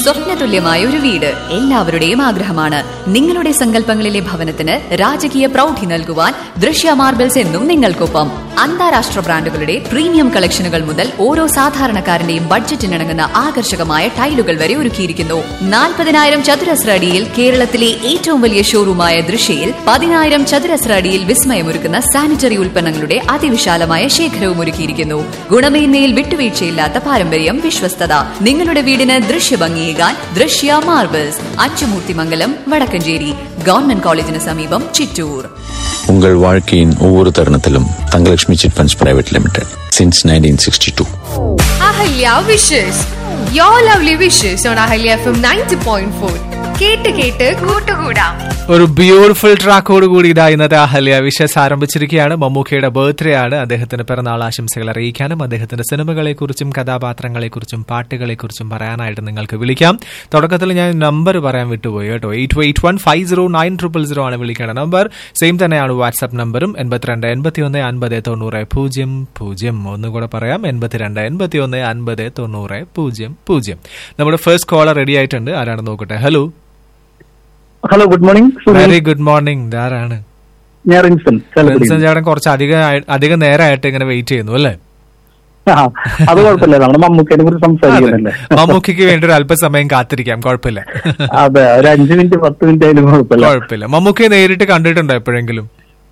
സ്വപ്നതുല്യമായ ഒരു വീട് എല്ലാവരുടെയും ആഗ്രഹമാണ് നിങ്ങളുടെ സങ്കല്പങ്ങളിലെ ഭവനത്തിന് രാജകീയ പ്രൗഢി നൽകുവാൻ ദൃശ്യ മാർബിൾസ് എന്നും നിങ്ങൾക്കൊപ്പം അന്താരാഷ്ട്ര ബ്രാൻഡുകളുടെ പ്രീമിയം കളക്ഷനുകൾ മുതൽ ഓരോ സാധാരണക്കാരന്റെയും ബഡ്ജറ്റിനിണങ്ങുന്ന ആകർഷകമായ ടൈലുകൾ വരെ ഒരുക്കിയിരിക്കുന്നു നാൽപ്പതിനായിരം ചതുരശ്ര അടിയിൽ കേരളത്തിലെ ഏറ്റവും വലിയ ഷോറൂമായ ദൃശ്യയിൽ പതിനായിരം ചതുരശ്ര അടിയിൽ വിസ്മയമൊരുക്കുന്ന സാനിറ്ററി ഉൽപ്പന്നങ്ങളുടെ അതിവിശാലമായ ശേഖരവും ഒരുക്കിയിരിക്കുന്നു ഗുണമേന്മയിൽ വിട്ടുവീഴ്ചയില്ലാത്ത പാരമ്പര്യം വിശ്വസ്തത നിങ്ങളുടെ വീടിന് ദൃശ്യഭംഗിയേകാൻ ദൃശ്യ മാർബിൾസ് അച്ചുമൂർത്തിമംഗലം വടക്കഞ്ചേരി ഗവൺമെന്റ് കോളേജിന് സമീപം ചിറ്റൂർ உங்கள் வாழ்க்கையின் ஒவ்வொரு தருணத்திலும் Thangalakshmi chit funds private limited since nineteen sixty two Ahalya wishes yo lovely wishes on Ahalya F M ninety point four കേട്ട് കേട്ട് കൂട്ടുകൂടാം ഒരു ബ്യൂട്ടിഫുൾ ട്രാക്കോട് കൂടി ഇതാ ഇന്നത്തെ അഹല്യ വിഷസ് ആരംഭിച്ചിരിക്കുകയാണ് മമ്മൂക്കയുടെ ബർത്ത്ഡേ ആണ് അദ്ദേഹത്തിന് പിറന്നാൾ ആശംസകൾ അറിയിക്കാനും അദ്ദേഹത്തിന്റെ സിനിമകളെക്കുറിച്ചും കഥാപാത്രങ്ങളെക്കുറിച്ചും പാട്ടുകളെക്കുറിച്ചും പറയാനായിട്ട് നിങ്ങൾക്ക് വിളിക്കാം തുടക്കത്തിൽ ഞാൻ നമ്പർ പറയാൻ വിട്ടുപോയി കേട്ടോ eight eight one five zero nine triple zero ആണ് വിളിക്കേണ്ട നമ്പർ സെയിം തന്നെയാണ് വാട്സ്ആപ്പ് നമ്പറും എൺപത്തിരണ്ട് എൺപത്തി ഒന്ന് അൻപത് തൊണ്ണൂറ് പൂജ്യം പൂജ്യം ഒന്നുകൂടെ പറയാം എൺപത്തിരണ്ട് എൺപത്തി ഒന്ന് അൻപത് തൊണ്ണൂറ് പൂജ്യം പൂജ്യം നമ്മുടെ ഫസ്റ്റ് കോളർ റെഡി ആയിട്ടുണ്ട് ആരാണ് നോക്കട്ടെ hello hello good morning very good morning ധാരാണ് ഞാൻ റിൻസൺ ചാലക്കുടി. വിൻസൻ ചേട്ടൻ കുറച്ച് അധികം ആയി- അധികം നേരമായിട്ട് ഇങ്ങനെ വെയിറ്റ് ചെയ്യുന്നു അല്ലേ ആ, അത് കുഴപ്പമില്ല നമ്മുടെ മമ്മൂക്കേനെ കുറിച്ച് സംസാരിക്കുന്നില്ലേ മമ്മൂക്കിക്ക് വേണ്ടി ഒരു അല്പസമയം കാത്തിരിക്കാം കുഴപ്പമില്ല അതെ ഒരു അഞ്ചു മിനിറ്റ് പത്ത് മിനിറ്റ് ആയാലും കുഴപ്പമില്ല കുഴപ്പമില്ല മമ്മൂക്കയെ നേരിട്ട് കണ്ടിട്ടുണ്ടോ എപ്പോഴെങ്കിലും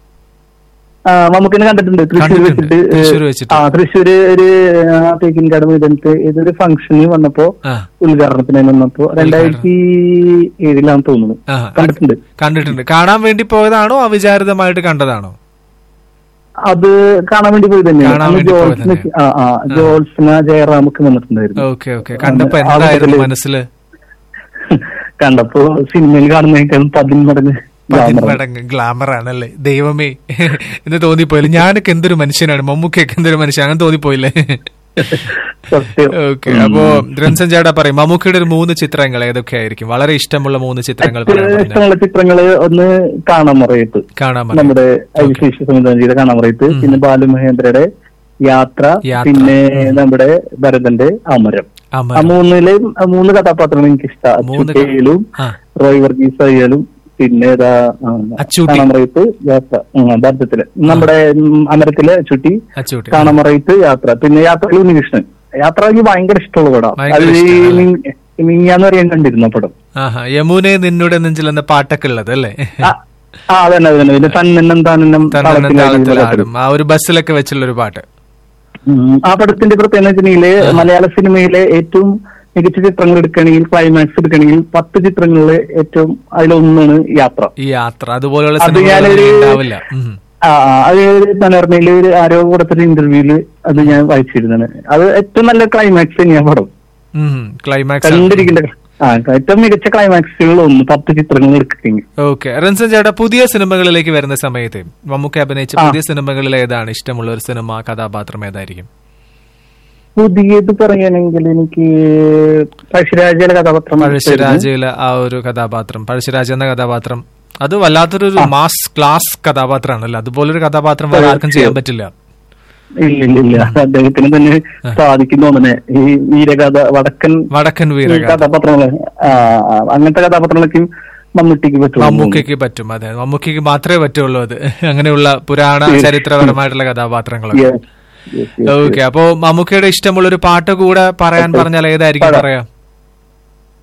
ആ, മമ്മൂക്കിനെ കണ്ടിട്ടുണ്ട് തൃശ്ശൂർ കണ്ടിട്ടുണ്ട്. വെച്ചിട്ട് തൃശ്ശൂർ വെച്ചിട്ട്. ആ തൃശ്ശൂര് ഒരു ആ, തേക്കിൻകാട് മൈതാനത്ത് ഇതൊരു ഫംഗ്ഷന് വന്നപ്പോ ആ ഉദ്ഘാടനത്തിന് വന്നപ്പോ രണ്ടായിരത്തി ഏഴിലാന്ന് തോന്നുന്നു ആ, കണ്ടിട്ടുണ്ട് കണ്ടിട്ടുണ്ട് കാണാൻ വേണ്ടി പോയതാണോ അവിചാരിതമായിട്ട് കണ്ടതാണോ അത് കാണാൻ വേണ്ടി പോയി കാണാൻ തന്നെയാണ് വേണ്ടി പോയത് ജോൾസിന് തന്നെയാ. ആ ആ ജോൾസിന ജയറാമൊക്കെ വന്നിട്ടുണ്ടായിരുന്നു ഓക്കെ ഓക്കെ കണ്ടപ്പോ ആ എന്തായിരുന്നു കൂട്ടത്തില് മനസ്സില് കണ്ടപ്പോ സിനിമയിൽ കാണുന്നതിനേക്കാൾ പതിന്മടങ്ങ് glamour ആണ്. മടങ്ങ് ഗ്ലാമർ ആണല്ലേ ദൈവമേ എന്ന് തോന്നിപ്പോയില്ലേ ഞാനൊക്കെ എന്തൊരു മനുഷ്യനാണ് മമ്മൂക്കൊക്കെ എന്തൊരു മനുഷ്യൻ അങ്ങനെ തോന്നിപ്പോയില്ലേ സത്യം ഓക്കെ അപ്പോ രൻസൻ ചേട്ടാ പറയും മമ്മൂക്കയുടെ ഒരു മൂന്ന് ചിത്രങ്ങൾ ഏതൊക്കെയായിരിക്കും വളരെ ഇഷ്ടമുള്ള മൂന്ന് ചിത്രങ്ങൾ പറയാൻ ഏറ്റവും പറഞ്ഞാൽ ഇഷ്ടമുള്ള ചിത്രങ്ങള് ഒന്ന് കാണാമറയത്ത് കാണാൻ പറയാം. നമ്മുടെ അവിശേഷ സംവിധാനം ചെയ്ത കാണാമറയത്ത് പിന്നെ ബാലുമഹേന്ദ്രയുടെ യാത്ര യാത്ര. പിന്നെ നമ്മുടെ ഭരതന്റെ അമരം അമരം. ആ മൂന്നില് ആ മൂന്ന് കഥാപാത്രങ്ങൾ എനിക്ക് ഇഷ്ടമാണ് മൂന്ന് അച്ചുട്ടയിലും ആ. റോയ് വർഗീസ് അയ്യാലും പിന്നെ ഇതാ ആ, അച്ചൂട്ടി. കാണാമറയത്ത് യാത്ര ഉം, ഭാരതത്തില് നമ്മുടെ ഉം, അമരത്തിലെ ചുട്ടി അച്ചൂട്ടി കാണാമറയത്ത് യാത്ര പിന്നെ യാത്രയിൽ ഉണ്ണികൃഷ്ണൻ യാത്ര എനിക്ക് ഭയങ്കര ഇഷ്ടമുള്ള പടം ഭയങ്കര അത് ഈ ഇഷ്ടാ. മിങ്- മിങ്ങിയാന്ന് പറയാൻ കണ്ടിരുന്നു ആ പടം ആഹാ യമുനെ നിന്നുടെ നെഞ്ചിൽ എന്ന പാട്ടൊക്കെ ഉള്ളത് അല്ലേ ആ ആ, അതന്നെ അതന്നെ പിന്നെ തന്നെന്നം താനെന്നം തന്നെ താളത്തിലാടി താളത്തിലാടും ആ ഒരു ബസ്സിലൊക്കെ വെച്ചുള്ള ഒരു പാട്ട് ഉം. ആ പടത്തിന്റെ പ്രത്യേകത വെച്ചിട്ടുണ്ടെങ്കിൽ മലയാള സിനിമയിലെ ഏറ്റവും മികച്ച ചിത്രങ്ങൾ എടുക്കണമെങ്കിൽ ക്ലൈമാക്സ് എടുക്കണമെങ്കിൽ പത്ത് ചിത്രങ്ങളിലെ ഏറ്റവും അതിലൊന്നാണ് യാത്ര ഈ യാത്ര അതുപോലെയുള്ള അത് സിനിമകൾ ഞാനൊരു ഉണ്ടാവില്ല ഉം. ആ ആ, അത് മനോരമയില് ഒരു ആരോ കൊടുത്തൊരു ഇന്റർവ്യൂല് അത് ഞാൻ വായിച്ചിരുന്നാണ് അത് ഏറ്റവും നല്ല ക്ലൈമാക്സ് തന്നെയാ പടം ഉം. ക്ലൈമാക്സ് ആണ്. കണ്ടിരിക്കേണ്ട ആ ഏറ്റവും മികച്ച ക്ലൈമാക്സുകൾ ഒന്ന് പത്ത് ചിത്രങ്ങൾ എടുക്കുകയെങ്കിൽ ഓക്കെ റൻസൻ ചേട്ടാ പുതിയ സിനിമകളിലേക്ക് വരുന്ന സമയത്ത് മമ്മൂക്ക അഭിനയിച്ച ആ. പുതിയ സിനിമകളിൽ ഏതാണ് ഇഷ്ടമുള്ള ഒരു സിനിമ കഥാപാത്രം ഏതായിരിക്കും പുതിയത് പറയുകയാണെങ്കിൽ എനിക്ക് പഴശ്ശിരാജയുടെ കഥാപാത്രം പഴശ്ശിരാജയിലെ ആ ഒരു കഥാപാത്രം പഴശ്ശിരാജ എന്ന കഥാപാത്രം അത് വല്ലാത്തൊരു മാസ് ക്ലാസ് കഥാപാത്രമാണല്ലോ അതുപോലൊരു കഥാപാത്രം വേറെ ആർക്കും ചെയ്യാൻ പറ്റില്ല ഇല്ല ഇല്ല ഇല്ല അദ്ദേഹത്തിന് തന്നെ സാധിക്കും തോന്നണേ ഈ വീരകഥ വടക്കൻ വടക്കൻ ഈ വീരഗാഥ കഥാപാത്രങ്ങളെ ആ, ആ, അങ്ങനത്തെ കഥാപാത്രങ്ങളൊക്കെ മമ്മൂട്ടിക്ക് പറ്റും മമ്മൂക്കയ്ക്ക് പറ്റും അതെ മമ്മൂക്കയ്ക്ക് മാത്രമേ പറ്റുള്ളൂ അത് അങ്ങനെയുള്ള പുരാണ ചരിത്രപരമായിട്ടുള്ള കഥാപാത്രങ്ങളൊക്കെ ഓക്കെ അപ്പോ മമ്മൂക്കയുടെ ഇഷ്ടമുള്ള ഒരു പാട്ട് കൂടെ പറയാൻ പറഞ്ഞാൽ ഏതായിരിക്കും പറയാ